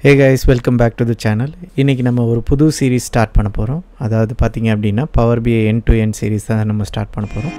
hey guys welcome back to the channel இன்றைக்கி நம்ம ஒரு புது சீரீஸ் ஸ்டார்ட் பண்ண போகிறோம் அதாவது பார்த்தீங்க அப்படின்னா power BI end to end series தான் நம்ம ஸ்டார்ட் பண்ண போகிறோம்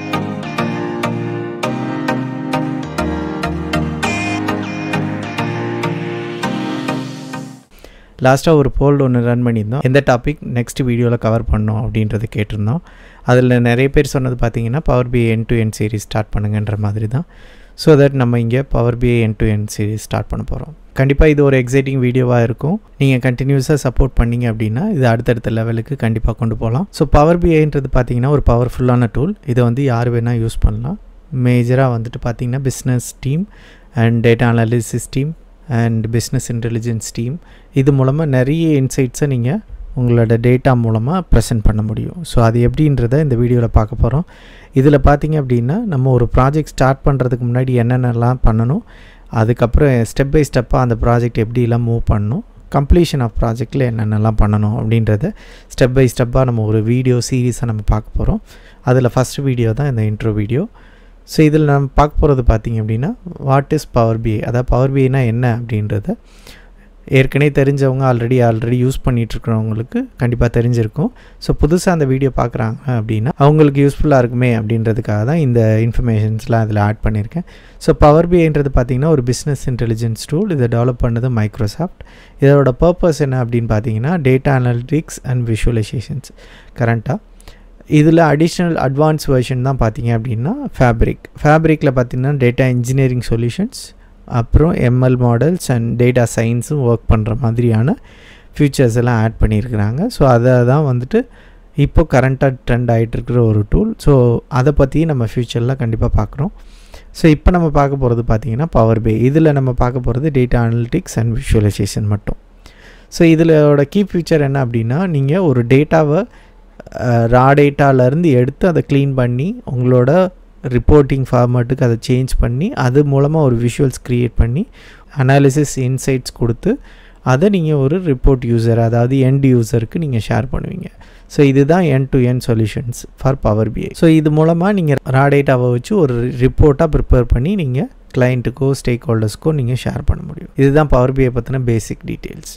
லாஸ்ட்டாக ஒரு போல் ஒன்று ரன் பண்ணியிருந்தோம் எந்த டாபிக் நெக்ஸ்ட் வீடியோவில் கவர் பண்ணோம் அப்படின்றத கேட்டிருந்தோம் அதில் நிறைய பேர் சொன்னது பார்த்தீங்கன்னா power BI end to end series start பண்ணுங்கன்ற மாதிரி தான் ஸோ தட் நம்ம இங்கே power BI end to end series start பண்ண போகிறோம் கண்டிப்பாக இது ஒரு எக்ஸைட்டிங் வீடியோவாக இருக்கும் நீங்கள் கண்டினியூஸாக சப்போர்ட் பண்ணீங்க அப்படின்னா இது அடுத்தடுத்த லெவலுக்கு கண்டிப்பாக கொண்டு போகலாம் ஸோ பவர் பிஐன்றது பார்த்தீங்கன்னா ஒரு பவர்ஃபுல்லான டூல் இதை வந்து யார் வேணால் யூஸ் பண்ணலாம் மேஜராக வந்துட்டு பார்த்தீங்கன்னா business team and data analysis team and business intelligence team இது மூலமாக நிறைய இன்சைட்ஸை நீங்கள் உங்களோட டேட்டா மூலமாக ப்ரெசென்ட் பண்ண முடியும் ஸோ அது எப்படின்றத இந்த வீடியோவில் பார்க்க போகிறோம் இதில் பார்த்தீங்க அப்படின்னா நம்ம ஒரு ப்ராஜெக்ட் ஸ்டார்ட் பண்ணுறதுக்கு முன்னாடி என்னென்னலாம் பண்ணணும் அதுக்கப்புறம் ஸ்டெப் பை ஸ்டெப்பாக அந்த ப்ராஜெக்ட் எப்படிலாம் மூவ் பண்ணணும் கம்ப்ளீஷன் ஆஃப் ப்ராஜெக்டில் என்னென்னலாம் பண்ணணும் அப்படின்றத ஸ்டெப் பை ஸ்டெப்பாக நம்ம ஒரு வீடியோ சீரீஸாக நம்ம பார்க்க போகிறோம் அதில் ஃபஸ்ட் வீடியோ தான் இந்த இன்ட்ரோ வீடியோ ஸோ இதில் நம்ம பார்க்க போகிறது பார்த்திங்க அப்படின்னா வாட் இஸ் பவர் பிஐ அதாவது பவர் பிஐனா என்ன அப்படின்றத ஏற்கனவே தெரிஞ்சவங்க ஆல்ரெடி ஆல்ரெடி யூஸ் பண்ணிகிட்ருக்கிறவங்களுக்கு கண்டிப்பாக தெரிஞ்சிருக்கும் ஸோ புதுசாக அந்த வீடியோ பார்க்குறாங்க அப்படின்னா அவங்களுக்கு யூஸ்ஃபுல்லாக இருக்குமே அப்படின்றதுக்காக தான் இந்த இன்ஃபர்மேஷன்ஸ்லாம் அதில் ஆட் பண்ணியிருக்கேன் ஸோ பவர் பிஐன்றது பார்த்திங்கன்னா ஒரு பிஸ்னஸ் இன்டெலிஜென்ஸ் டூல் இதை டெவலப் பண்ணது மைக்ரோசாஃப்ட் இதோட பர்பஸ் என்ன அப்படின்னு பார்த்தீங்கன்னா டேட்டா அனாலிட்டிக்ஸ் அண்ட் விஷுவலைசேஷன்ஸ் கரண்ட்டாக இதில் அடிஷ்னல் அட்வான்ஸ் வெர்ஷன் தான் பார்த்தீங்க அப்படின்னா ஃபேப்ரிக் ஃபேப்ரிக்கில் பார்த்தீங்கன்னா டேட்டா இன்ஜினியரிங் சொல்யூஷன்ஸ் அப்புறம் எம்எல் மாடல்ஸ் அண்ட் டேட்டா சயின்ஸும் ஒர்க் பண்ணுற மாதிரியான ஃபியூச்சர்ஸ் எல்லாம் ஆட் பண்ணியிருக்கிறாங்க ஸோ அதை தான் வந்துட்டு இப்போ கரண்ட்டாக ட்ரெண்ட் ஆகிட்டு இருக்கிற ஒரு டூல் ஸோ அதை பற்றி நம்ம ஃப்யூச்சரில் கண்டிப்பாக பார்க்குறோம் ஸோ இப்போ நம்ம பார்க்க போகிறது பார்த்திங்கன்னா பவர் பே இதில் நம்ம பார்க்க போகிறது டேட்டா அனலிட்டிக்ஸ் அண்ட் விஷுவலைசேஷன் மட்டும் ஸோ இதிலோட கீ ஃபியூச்சர் என்ன அப்படின்னா நீங்கள் ஒரு டேட்டாவை ரா டேட்டாலேருந்து எடுத்து அதை க்ளீன் பண்ணி உங்களோட ரிப்போர்ட்டிங் ஃபார்மேட்டுக்கு அதை சேஞ்ச் பண்ணி அது மூலமாக ஒரு விஷுவல்ஸ் க்ரியேட் பண்ணி அனாலிசிஸ் இன்சைட்ஸ் கொடுத்து அதை நீங்கள் ஒரு ரிப்போர்ட் யூசர் அதாவது எண்ட் யூசருக்கு நீங்கள் ஷேர் பண்ணுவீங்க ஸோ இதுதான் end to end solutions for power BI so இது மூலமாக நீங்கள் ரா டேட்டாவை வச்சு ஒரு ரிப்போர்ட்டாக ப்ரிப்பேர் பண்ணி நீங்கள் கிளைண்ட்டுக்கோ ஸ்டேக் ஹோல்டர்ஸ்க்கோ நீங்கள் ஷேர் பண்ண முடியும் இதுதான் பவர் பிஐ பற்றின basic details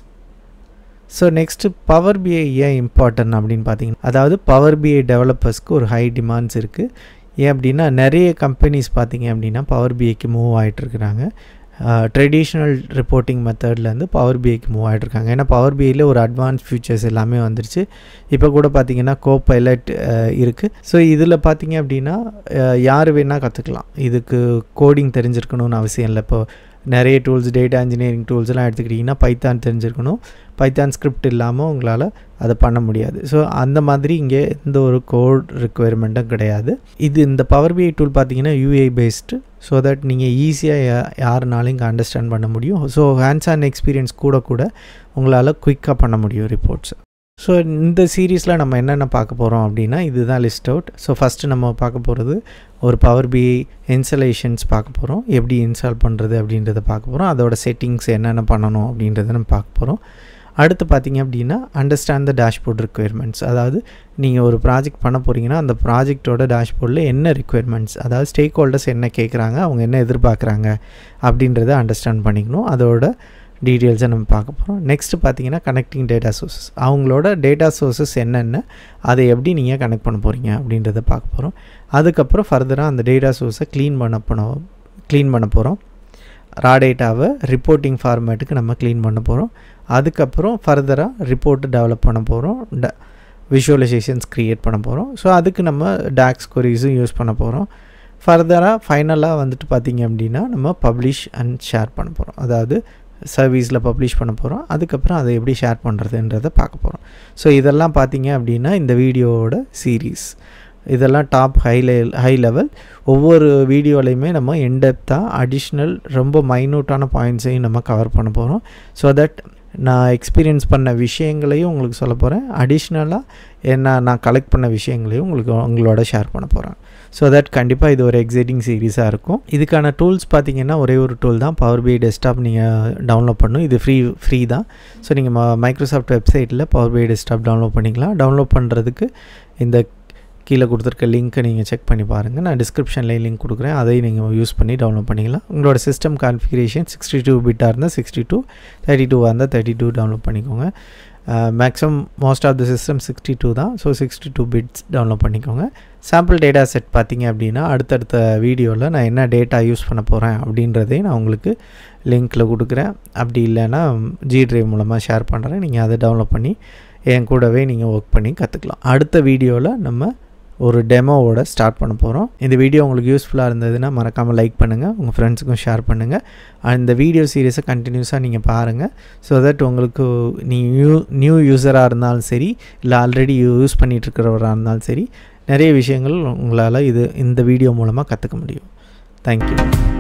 so next power BI ஏன் இம்பார்ட்டன்ட் அப்படின்னு பார்த்தீங்கன்னா அதாவது பவர் பிஐ டெவலப்பர்ஸ்க்கு ஒரு ஹை டிமாண்ட்ஸ் இருக்குது ஏன் அப்படின்னா நிறைய கம்பெனிஸ் பார்த்திங்க அப்படின்னா பவர் பிஐக்கு மூவ் ஆகிட்டுருக்குறாங்க ட்ரெடிஷ்னல் ரிப்போர்ட்டிங் மெத்தட்லேருந்து பவர் பிஐக்கு மூவ் ஆகிட்ருக்காங்க ஏன்னா பவர் பிஐயில் ஒரு அட்வான்ஸ் ஃபியூச்சர்ஸ் எல்லாமே வந்துருச்சு இப்போ கூட பார்த்திங்கன்னா கோ பைலட் இருக்குது ஸோ இதில் பார்த்திங்க அப்படின்னா யார் வேணால் கற்றுக்கலாம் இதுக்கு கோடிங் தெரிஞ்சிருக்கணும்னு அவசியம் இல்லை இப்போ நிறைய டூல்ஸ் டேட்டா இன்ஜினியரிங் டூல்ஸ்லாம் எடுத்துக்கிட்டிங்கன்னா பைத்தான் தெரிஞ்சிருக்கணும் பைத்தான் ஸ்கிரிப்ட் இல்லாமல் உங்களால் அதை பண்ண முடியாது ஸோ அந்த மாதிரி இங்கே எந்த ஒரு கோட் ரிக்குவயர்மெண்ட்டும் கிடையாது இது இந்த பவர் பிஐ டூல் பார்த்தீங்கன்னா யூஏ பேஸ்டு ஸோ தட் நீங்கள் ஈஸியாக யாருனாலும் இங்கே அண்டர்ஸ்டாண்ட் பண்ண முடியும் ஸோ ஹேண்ட்ஸ் ஆன் எக்ஸ்பீரியன்ஸ் கூட கூட உங்களால் குயிக்காக பண்ண முடியும் ரிப்போர்ட்ஸ் ஸோ இந்த சீரீஸில் நம்ம என்னென்ன பார்க்க போகிறோம் அப்படின்னா இதுதான் லிஸ்ட் அவுட் ஸோ ஃபஸ்ட்டு நம்ம பார்க்க போகிறது ஒரு பவர் பிஐ இன்ஸ்டலேஷன்ஸ் பார்க்க போகிறோம் எப்படி இன்ஸ்டால் பண்ணுறது அப்படின்றத பார்க்க போகிறோம் அதோட செட்டிங்ஸ் என்னென்ன பண்ணணும் அப்படின்றத நம்ம பார்க்க போகிறோம் அடுத்து பார்த்திங்க அப்படின்னா அண்டர்ஸ்டாண்ட் த டேஷ்போர்ட் ரிக்குயர்மெண்ட்ஸ் அதாவது நீங்கள் ஒரு ப்ராஜெக்ட் பண்ண போகிறீங்கன்னா அந்த ப்ராஜெக்டோட டேஷ்போர்டில் என்ன ரிக்குயர்மெண்ட்ஸ் அதாவது ஸ்டேக் ஹோல்டர்ஸ் என்ன கேட்குறாங்க அவங்க என்ன எதிர்பார்க்குறாங்க அப்படின்றத அண்டர்ஸ்டாண்ட் பண்ணிக்கணும் அதோட டீட்டெயில்ஸை நம்ம பார்க்க போகிறோம் நெக்ஸ்ட்டு பார்த்தீங்கன்னா கனெக்டிங் டேட்டா சோர்ஸஸ் அவங்களோட டேட்டா சோர்ஸஸ் என்னென்ன அதை எப்படி நீங்கள் கனெக்ட் பண்ண போகிறீங்க அப்படின்றத பார்க்க போகிறோம் அதுக்கப்புறம் ஃபர்தராக அந்த டேட்டா சோர்ஸை க்ளீன் பண்ண போனோம் க்ளீன் பண்ண போகிறோம் ரா டேட்டாவை ரிப்போர்ட்டிங் ஃபார்மேட்டுக்கு நம்ம க்ளீன் பண்ண போகிறோம் அதுக்கப்புறம் ஃபர்தராக ரிப்போர்ட்டு டெவலப் பண்ண போகிறோம் ட விஷுவலைசேஷன்ஸ் க்ரியேட் பண்ண போகிறோம் ஸோ அதுக்கு நம்ம டாக்ஸ் கொரிஸும் யூஸ் பண்ண போகிறோம் ஃபர்தராக ஃபைனலாக வந்துட்டு பார்த்திங்க அப்படின்னா நம்ம பப்ளிஷ் அண்ட் ஷேர் பண்ண போகிறோம் அதாவது சர்வீஸில் பப்ளிஷ் பண்ண போகிறோம் அதுக்கப்புறம் அதை எப்படி ஷேர் பண்ணுறதுன்றதை பார்க்க போகிறோம் ஸோ இதெல்லாம் பார்த்தீங்க அப்படின்னா இந்த வீடியோவோட சீரீஸ் இதெல்லாம் டாப் ஹை லெ ஹை லெவல் ஒவ்வொரு வீடியோலையுமே நம்ம என்டெப்த்தாக அடிஷ்னல் ரொம்ப மைனூட்டான பாயிண்ட்ஸையும் நம்ம கவர் பண்ண போகிறோம் ஸோ தட் நான் எக்ஸ்பீரியன்ஸ் பண்ண விஷயங்களையும் உங்களுக்கு சொல்ல போகிறேன் அடிஷ்னலாக என்ன நான் கலெக்ட் பண்ண விஷயங்களையும் உங்களுக்கு உங்களோட ஷேர் பண்ண போகிறேன் ஸோ தட் கண்டிப்பாக இது ஒரு எக்ஸைட்டிங் சீரீஸாக இருக்கும் இதுக்கான டூல்ஸ் பார்த்தீங்கன்னா ஒரே ஒரு டூல் தான் பவர் பிஐ டெஸ்க்டாப் நீங்கள் டவுன்லோட் பண்ணும் இது ஃப்ரீ ஃப்ரீ தான் ஸோ நீங்கள் மைக்ரோசாஃப்ட் வெப்சைட்டில் பவர் பிஐ டெஸ்க்டாப் டவுன்லோட் பண்ணிக்கலாம் டவுன்லோட் பண்ணுறதுக்கு இந்த கீழே கொடுத்துருக்க லிங்க்கை நீங்கள் செக் பண்ணி பாருங்கள் நான் டிஸ்கிரிப்ஷன்லேயே லிங்க் கொடுக்குறேன் அதையும் நீங்கள் யூஸ் பண்ணி டவுன்லோட் பண்ணிக்கலாம் உங்களோட சிஸ்டம் கான்ஃபிகரேஷன் சிக்ஸ்டி டூ பிட்டாக இருந்தால் சிக்ஸ்டி டூ தேர்ட்டி டூவாக இருந்தால் தேர்ட்டி டூ டவுன்லோட் பண்ணிக்கோங்க maximum most of the system sixty two தான் so sixty two bits download பண்ணிக்கோங்க சாம்பிள் டேட்டா செட் பார்த்தீங்க அப்படின்னா அடுத்தடுத்த வீடியோவில் நான் என்ன டேட்டா யூஸ் பண்ண போகிறேன் அப்படின்றதையும் நான் உங்களுக்கு லிங்க்கில் கொடுக்குறேன் அப்படி இல்லைன்னா ஜி ட்ரைவ் மூலமாக ஷேர் பண்ணுறேன் நீங்கள் அதை டவுன்லோட் பண்ணி என் கூடவே நீங்கள் ஒர்க் பண்ணி கற்றுக்கலாம் அடுத்த வீடியோவில் நம்ம ஒரு டெமோவோட ஸ்டார்ட் பண்ண போகிறோம் இந்த வீடியோ உங்களுக்கு யூஸ்ஃபுல்லாக இருந்ததுன்னா மறக்காமல் லைக் பண்ணுங்கள் உங்கள் ஃப்ரெண்ட்ஸுக்கும் ஷேர் பண்ணுங்கள் இந்த வீடியோ சீரியஸை கண்டினியூஸாக நீங்கள் பாருங்கள் ஸோ தட் உங்களுக்கு நீ நியூ நியூ யூஸராக இருந்தாலும் சரி இல்லை ஆல்ரெடி யூஸ் பண்ணிகிட்ருக்கிறவராக இருந்தாலும் சரி நிறைய விஷயங்கள் உங்களால் இது இந்த வீடியோ மூலமாக கற்றுக்க முடியும் தேங்க்யூ